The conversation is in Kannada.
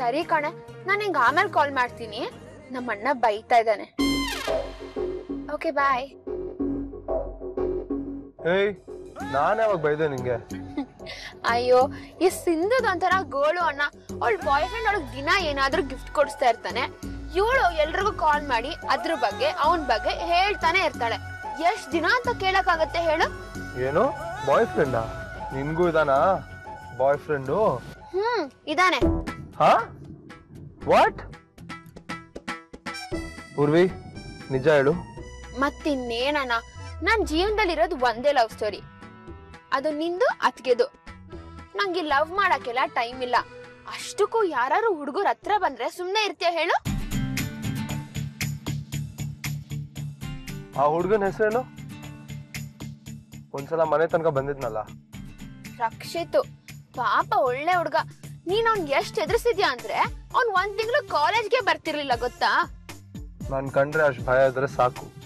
ಸರಿ ಕಣೆ ನಾನು ಹಿಂಗ ಆಮೇಲೆ ಕಾಲ್ ಮಾಡ್ತೀನಿ ನಮ್ಮ ಅಣ್ಣ ಬೈತಾ ಇದ್ದಾನೆ ಓಕೆ ಬಾಯ್ ಏಯ್ ನಾನು ಯಾವಾಗ ಬೈದೆ ನಿಂಗೆ ಅಯ್ಯೋ ಈ ಸಿಂಧುದ್ ಒಂಥರ ಗೋಳು ಅಣ್ಣ ಅವಳ ಬಾಯ್ ಫ್ರೆಂಡ್ ಅವಳಿಗೆ ದಿನ ಏನಾದ್ರೂ ಗಿಫ್ಟ್ ಕೊಡಿಸ್ತಾ ಇರ್ತಾನೆ ಇವಳು ಎಲ್ರಿಗೂ ಕಾಲ್ ಮಾಡಿ ಅದ್ರ ಬಗ್ಗೆ ಅವನ್ ಬಗ್ಗೆ ಹೇಳ್ತಾನೆ ಇರ್ತಾಳೆ ಎಷ್ಟ್ ದಿನ ಅಂತ ಕೇಳಕ್ಕಾಗತ್ತೆ ಹೇಳು ಏನು ಬಾಯ್ ಫ್ರೆಂಡಾ ನಿನ್ಗೂ ಇದಾನಾ ಬಾಯ್ ಫ್ರೆಂಡು ಹ್ಮ್ ಇದಾನೆ ಹಾ ವಾಟ್ ಉರ್ವಿ ನಿಜ ಹೇಳು ಮತ್ತಿನ್ನೇನಣ್ಣ ನನ್ ಜೀವನದಲ್ಲಿ ಇರೋದು ಒಂದೇ ಲವ್ ಸ್ಟೋರಿ ಅದು ನಿಂದು ಅತ್ಗೆದು ನಂಗೆ ಲವ್ ಮಾಡಕ್ಕೆಲ್ಲ ಟೈಮ್ ಇಲ್ಲ ಅಷ್ಟಕ್ಕೂ ಯಾರು ಹುಡುಗರ ಹತ್ರ ಬಂದ್ರೆ ಸುಮ್ನೆ ಇರ್ತೀಯ ಹೇಳು ಆ ಹುಡ್ಗನ ಹೆಸರೇನು ಒಂದ್ಸಲ ಮನೆ ತನಕ ಬಂದಿದ್ನಲ್ಲ ರಕ್ಷಿತು ಪಾಪ ಒಳ್ಳೆ ಹುಡ್ಗ ನೀನ್ ಅವ್ನ್ ಎಷ್ಟ್ ಎದುರಿಸಿದ್ಯಾ ಅಂದ್ರೆ ಅವ್ನ್ ಒಂದ್ ತಿಂಗಳು ಕಾಲೇಜ್ಗೆ ಬರ್ತಿರ್ಲಿಲ್ಲ ಗೊತ್ತಾ ನಾನ್ ಕಂಡ್ರೆ ಅಷ್ಟ್ ಭಯ ಇದ್ರೆ ಸಾಕು